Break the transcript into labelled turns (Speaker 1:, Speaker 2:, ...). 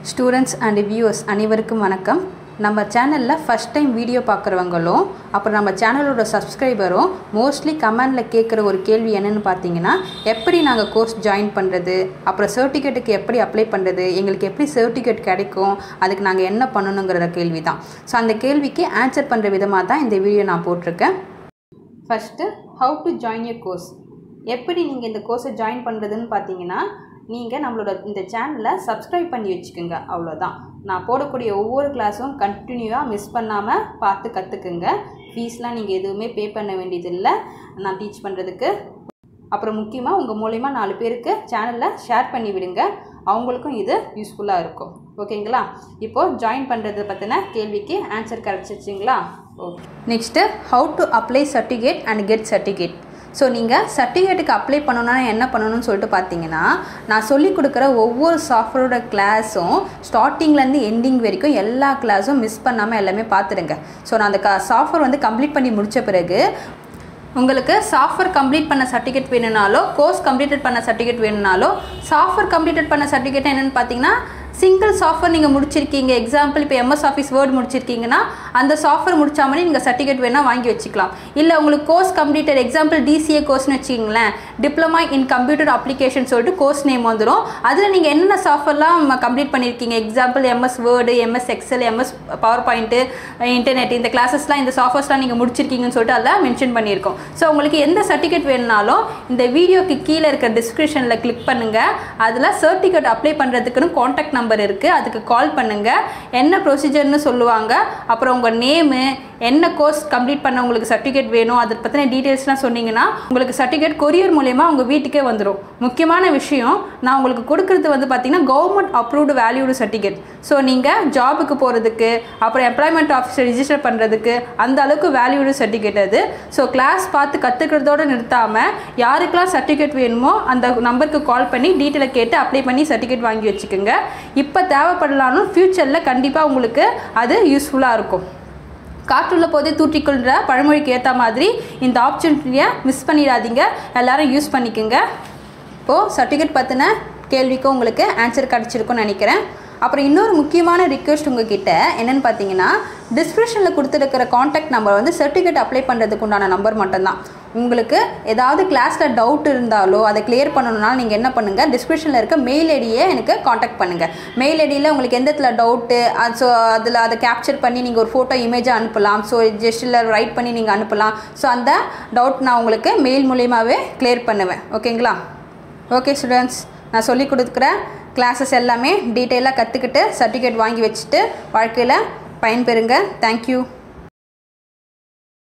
Speaker 1: students and viewers அனைவருக்கும் வணக்கம் நம்ம சேனலில் ஃபஸ்ட் டைம் வீடியோ பார்க்குறவங்களும் அப்புறம் நம்ம சேனலோட சப்ஸ்கிரைபரும் மோஸ்ட்லி கமெண்டில் கேட்குற ஒரு கேள்வி என்னென்னு பார்த்தீங்கன்னா எப்படி நாங்கள் கோர்ஸ் ஜாயின் பண்ணுறது அப்புறம் சர்டிஃபிகேட்டுக்கு எப்படி அப்ளை பண்ணுறது எங்களுக்கு எப்படி சர்டிஃபிகேட் கிடைக்கும் அதுக்கு நாங்கள் என்ன பண்ணணுங்கிற கேள்வி தான் ஸோ அந்த கேள்விக்கு ஆன்சர் பண்ணுற விதமாக தான் இந்த வீடியோ நான் போட்டிருக்கேன் first how to join your course எப்படி நீங்கள் இந்த கோர்ஸை ஜாயின் பண்ணுறதுன்னு பார்த்தீங்கன்னா நீங்கள் நம்மளோட இந்த சேனலை சப்ஸ்கிரைப் பண்ணி வச்சுக்கோங்க அவ்வளோதான் நான் போடக்கூடிய ஒவ்வொரு கிளாஸும் கண்டினியூவாக மிஸ் பண்ணாமல் பார்த்து கற்றுக்குங்க ஃபீஸ்லாம் நீங்கள் எதுவுமே பே பண்ண வேண்டியதில்லை நான் டீச் பண்ணுறதுக்கு அப்புறம் முக்கியமாக உங்கள் மூலயமா நாலு பேருக்கு சேனலில் ஷேர் பண்ணி விடுங்க அவங்களுக்கும் இது யூஸ்ஃபுல்லாக இருக்கும் ஓகேங்களா இப்போது ஜாயின் பண்ணுறது பற்றின கேள்விக்கு ஆன்சர் கிடச்சிச்சிங்களா okay next how to apply certificate and get certificate so நீங்கள் சர்டிஃபிகேட்டுக்கு அப்ளை பண்ணணும்னா என்ன பண்ணணும்னு சொல்லிட்டு பார்த்தீங்கன்னா நான் சொல்லி கொடுக்குற ஒவ்வொரு சாஃப்ட்வேரோட கிளாஸும் ஸ்டார்டிங்லேருந்து எண்டிங் வரைக்கும் எல்லா கிளாஸும் மிஸ் பண்ணாமல் எல்லாமே பார்த்துடுங்க ஸோ நான் அந்த க சாஃப்ட்வேர் வந்து கம்ப்ளீட் பண்ணி முடித்த பிறகு உங்களுக்கு சாஃப்ட்வேர் கம்ப்ளீட் பண்ண சர்டிஃபிகேட் வேணும்னாலோ கோர்ஸ் கம்ப்ளீட்டட் பண்ண சர்டிஃபிகேட் வேணும்னாலோ சாஃப்ட்வேர் கம்ப்ளீட்டட் பண்ண சர்டிஃபிகேட் என்னென்னு பார்த்தீங்கன்னா சிங்கிள் சாஃப்ட்வேர் நீங்கள் முடிச்சிருக்கீங்க எக்ஸாம்பிள் இப்போ எம்எஸ் ஆஃபீஸ் வேர்ட் முடிச்சிருக்கீங்கன்னா அந்த சாஃப்ட்வேர் முடிச்சா மாதிரி நீங்கள் சர்டிஃபிகேட் வேணால் வாங்கி வச்சுக்கலாம் இல்லை உங்களுக்கு கோர்ஸ் கம்ப்ளீட்டட் எக்ஸாம்பிள் டிசிஏ கோர்ஸ்னு வச்சிங்களேன் டிப்ளமா இன் கம்ப்யூட்டர் அப்ளிகேஷன் சொல்லிட்டு கோர்ஸ் நேம் வந்துடும் அதில் நீங்கள் என்னென்ன சாஃப்ட்வேர்லாம் கம்ப்ளீட் பண்ணியிருக்கீங்க example MS word MS excel MS power point internet இந்த கிளாஸஸ்லாம் இந்த சாஃப்ட்வேர்ஸ்லாம் நீங்கள் முடிச்சிருக்கீங்கன்னு சொல்லிட்டு அதில் மென்ஷன் பண்ணியிருக்கோம் ஸோ உங்களுக்கு எந்த சர்டிஃபிகேட் வேணுனாலும் இந்த வீடியோக்கு கீழே இருக்க டிஸ்கிரிப்ஷனில் கிளிக் பண்ணுங்கள் அதில் சர்டிஃபிகேட் அப்ளை பண்ணுறதுக்குன்னு காண்டாக்ட் நம்பர் இருக்குது அதுக்கு கால் பண்ணுங்கள் என்ன ப்ரொசீஜர்னு சொல்லுவாங்க அப்புறம் உங்கள் நேமு என்ன கோர்ஸ் கம்ப்ளீட் பண்ண உங்களுக்கு சர்டிஃபிகேட் வேணும் அதை பற்றின டீட்டெயில்ஸ்லாம் சொன்னீங்கன்னா உங்களுக்கு சர்டிஃபிகேட் கொரியர் மூலயமா உங்கள் வீட்டுக்கே வந்துடும் முக்கியமான விஷயம் நான் உங்களுக்கு கொடுக்குறது வந்து பார்த்தீங்கன்னா government approved valued certificate so நீங்கள் ஜாபுக்கு போகிறதுக்கு அப்புறம் எம்ப்ளாய்மெண்ட் ஆஃபீஸர் ரிஜிஸ்டர் பண்ணுறதுக்கு அந்த அளவுக்கு வேல்யூடு சர்டிஃபிகேட் அது ஸோ கிளாஸ் பார்த்து கற்றுக்கிறதோடு நிறுத்தாமல் யாருக்கெல்லாம் சர்டிஃபிகேட் வேணுமோ அந்த நம்பருக்கு கால் பண்ணி டீட்டெயிலை கேட்டு அப்ளை பண்ணி சர்டிஃபிகேட் வாங்கி வச்சுக்கோங்க இப்போ தேவைப்படலாலும் ஃப்யூச்சரில் கண்டிப்பாக உங்களுக்கு அது யூஸ்ஃபுல்லாக இருக்கும் காற்றுள்ள போதே தூற்றிக்கொள்கிற பழமொழிக்கு ஏற்ற மாதிரி இந்த ஆப்பர்ச்சுனிட்டியை மிஸ் பண்ணிடாதீங்க எல்லாரும் யூஸ் பண்ணிக்கோங்க இப்போது சர்டிஃபிகேட் பற்றின கேள்விக்கும் உங்களுக்கு ஆன்சர் கிடச்சிருக்கும்னு நினைக்கிறேன் அப்புறம் இன்னொரு முக்கியமான ரிக்வெஸ்ட் உங்ககிட்ட என்னென்னு பார்த்தீங்கன்னா டிஸ்கிரிப்ஷனில் கொடுத்துருக்கிற காண்டாக்ட் நம்பர் வந்து சர்டிஃபிகேட் அப்ளை பண்ணுறதுக்கு உண்டான நம்பர் மட்டும்தான் உங்களுக்கு ஏதாவது கிளாஸில் டவுட் இருந்தாலோ அதை கிளியர் பண்ணணும்னாலும் நீங்கள் என்ன பண்ணுங்கள் டிஸ்கிரிப்ஷனில் இருக்க மெயில் ஐடியை எனக்கு காண்டாக்ட் பண்ணுங்கள் மெயில் ஐடியில் உங்களுக்கு எந்த இடத்துல டவுட்டு ஸோ அதில் அதை கேப்சர் பண்ணி நீங்கள் ஒரு ஃபோட்டோ இமேஜாக அனுப்பலாம் ஸோ ஜஸ்ட்டில் ரைட் பண்ணி நீங்கள் அனுப்பலாம் ஸோ அந்த டவுட் நான் உங்களுக்கு மெயில் மூலியமாகவே கிளியர் பண்ணுவேன் ஓகேங்களா ஓகே ஸ்டூடெண்ட்ஸ் நான் சொல்லி கொடுக்குற கிளாஸஸ் எல்லாமே டீட்டெயிலாக கற்றுக்கிட்டு சர்டிஃபிகேட் வாங்கி வச்சுட்டு வாழ்க்கையில் பயன்பெறுங்க தேங்க்யூ